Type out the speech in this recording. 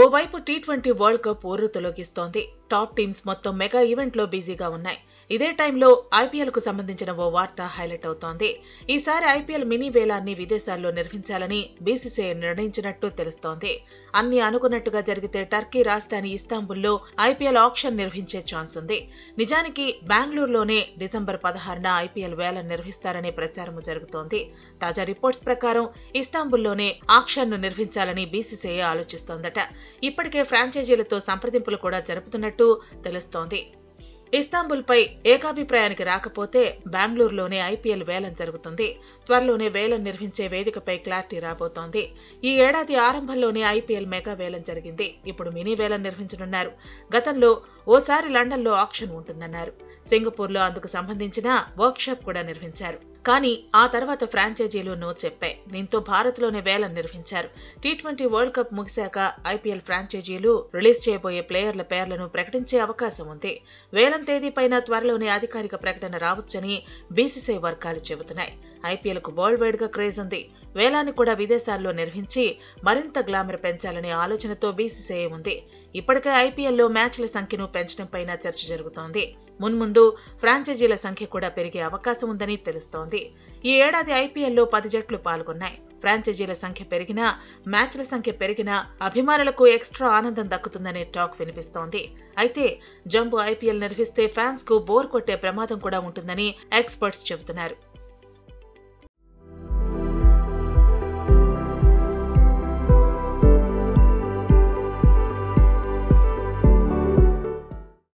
ఓవైపు tea twenty world cup ఊరు తొలగిస్తోంది టాప్ టీమ్స్ మొత్తం మెగా ఈవెంట్లో బిజీగా ఉన్నాయి ఇదే టైంలో ఐపీఎల్ కు సంబంధించిన ఓ వార్త హైలైట్ అవుతోంది ఈసారి ఐపీఎల్ మినీ వేలాన్ని విదేశాల్లో నిర్వహించాలని బీసీసీఐ నిర్ణయించినట్టు తెలుస్తోంది అన్ని అనుకున్నట్టుగా జరిగితే టర్కీ రాజధాని ఇస్తాంబుల్లో ఐపీఎల్ ఆక్షన్ నిర్వహించే ఛాన్స్ ఉంది నిజానికి బెంగళూరులోనే డిసెంబర్ పదహారున ఐపీఎల్ వేలం నిర్వహిస్తారనే ప్రచారం జరుగుతోంది తాజా రిపోర్ట్స్ ప్రకారం ఇస్తాంబుల్లోనే ఆక్షన్ను నిర్వహించాలని బీసీసీఐ ఆలోచిస్తోందట ఇప్పటికే ఫ్రాంచైజీలతో సంప్రదింపులు కూడా జరుపుతున్నట్టు తెలుస్తోంది ఇస్తాంబుల్పై ఏకాభిప్రాయానికి రాకపోతే బెంగళూరులోనే ఐపీఎల్ వేలం జరుగుతుంది త్వరలోనే వేలం నిర్వహించే వేదికపై క్లారిటీ రాబోతోంది ఈ ఏడాది ఆరంభంలోనే ఐపీఎల్ మెగా వేలం జరిగింది ఇప్పుడు మినీ వేలం నిర్వహించనున్నారు గతంలో ఓసారి లండన్లో ఆక్షన్ ఉంటుందన్నారు సింగపూర్లో అందుకు సంబంధించిన వర్క్షాప్ కూడా నిర్వహించారు కానీ ఆ తర్వాత ఫ్రాంచైజీలు నో చెప్పాయి దీంతో భారత్లోనే వేలం నిర్వహించారు టీ ట్వంటీ వరల్డ్ కప్ ముగిశాక ఐపీఎల్ ఫ్రాంచైజీలు రిలీజ్ చేయబోయే ప్లేయర్ల పేర్లను ప్రకటించే అవకాశం ఉంది వేలం తేదీపైన త్వరలోనే అధికారిక ప్రకటన రావచ్చని బీసీసీ వర్గాలు చెబుతున్నాయి ఐపీఎల్ కు వరల్డ్ వైడ్ గా క్రేజ్ ఉంది వేలాన్ని కూడా విదేశాల్లో నిర్వహించి మరింత గ్లామర్ పెంచాలనే ఆలోచనతో బీసీసీఐ ఉంది ఇప్పటికే ఐపీఎల్లో మ్యాచ్ల సంఖ్యను పెంచడంపైన చర్చ జరుగుతోంది మున్ముందు ఫ్రాంచైజీల సంఖ్య కూడా పెరిగే అవకాశం ఉందని తెలుస్తోంది ఈ ఏడాది ఐపీఎల్లో పది జట్లు పాల్గొన్నాయి ఫ్రాంచైజీల సంఖ్య పెరిగినా మ్యాచ్ల సంఖ్య పెరిగినా అభిమానులకు ఎక్స్ట్రా ఆనందం దక్కుతుందనే టాక్ వినిపిస్తోంది అయితే జంబు ఐపీఎల్ నిర్వహిస్తే ఫ్యాన్స్ కు బోర్ కొట్టే ప్రమాదం కూడా ఉంటుందని ఎక్స్పర్ట్స్ చెబుతున్నారు